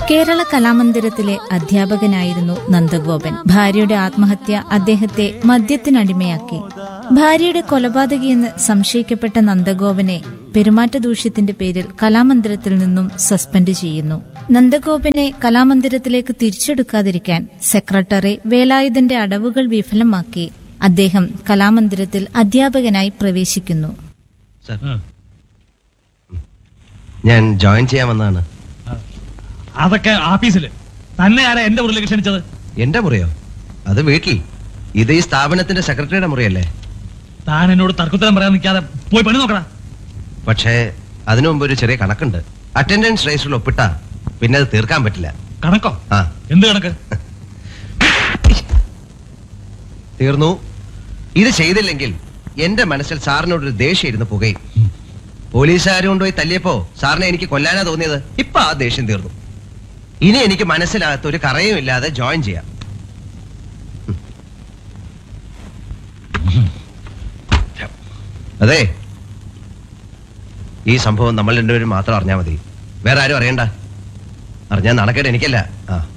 കേരള കലാമന്ദിരത്തിലെ അധ്യാപകനായിരുന്നു നന്ദഗോപൻ ഭാര്യയുടെ ആത്മഹത്യ അദ്ദേഹത്തെ മദ്യത്തിനടിമയാക്കി ഭാര്യയുടെ കൊലപാതകിയെന്ന് സംശയിക്കപ്പെട്ട നന്ദഗോപനെ പെരുമാറ്റ ദൂഷ്യത്തിന്റെ പേരിൽ കലാമന്ദിരത്തിൽ നിന്നും സസ്പെൻഡ് ചെയ്യുന്നു നന്ദഗോപനെ കലാമന്ദിരത്തിലേക്ക് തിരിച്ചെടുക്കാതിരിക്കാൻ സെക്രട്ടറി വേലായുധന്റെ അടവുകൾ വിഫലമാക്കി അദ്ദേഹം കലാമന്ദിരത്തിൽ അധ്യാപകനായി പ്രവേശിക്കുന്നു സർ ആ. ഞാൻ ജോയിൻ ചെയ്യാൻ വന്നതാണ് അതൊക്കെ ആഫീസില് തന്നെ ആരാ എന്റെ മുറിയിലേക്ക് ക്ഷണിച്ചത് എന്റെ മുറിയോ അത് വീട്ടിൽ ഇത് ഈ സ്ഥാപനത്തിന്റെ സെക്രട്ടറിയുടെ മുറിയല്ലേ താൻ എന്നോട് തർക്കുത്തരം പറയാൻ നിൽക്കാതെ പോയി പണി നോക്കടാ പക്ഷേ അതിനു മുമ്പ് ഒരു ചെറിയ കണക്കുണ്ട് അറ്റൻഡൻസ് രജിസ്റ്ററിൽ ഒപ്പിട്ട പിന്നെ അത് തീർക്കാൻ പറ്റില്ല കണക്കോ ആ എന്ത് കണക്ക് തീർന്നു ഇത് ചെയ്തില്ലെങ്കിൽ എന്റെ മനസ്സിൽ സാറിനോടൊരു ദേഷ്യം ഇരുന്ന് പുകയും പോലീസുകാർ കൊണ്ടുപോയി തല്ലിയപ്പോ സാറിനെ എനിക്ക് കൊല്ലാനാ തോന്നിയത് ഇപ്പൊ ആ ദേഷ്യം തീർന്നു ഇനി എനിക്ക് മനസ്സിനകത്ത് ഒരു കറയും ഇല്ലാതെ ജോയിൻ ചെയ്യാം അതെ ഈ സംഭവം നമ്മൾ രണ്ടുപേരും മാത്രം അറിഞ്ഞാൽ മതി വേറെ ആരും അറിയണ്ട അറിഞ്ഞാൽ നടക്കേണ്ട എനിക്കല്ല ആ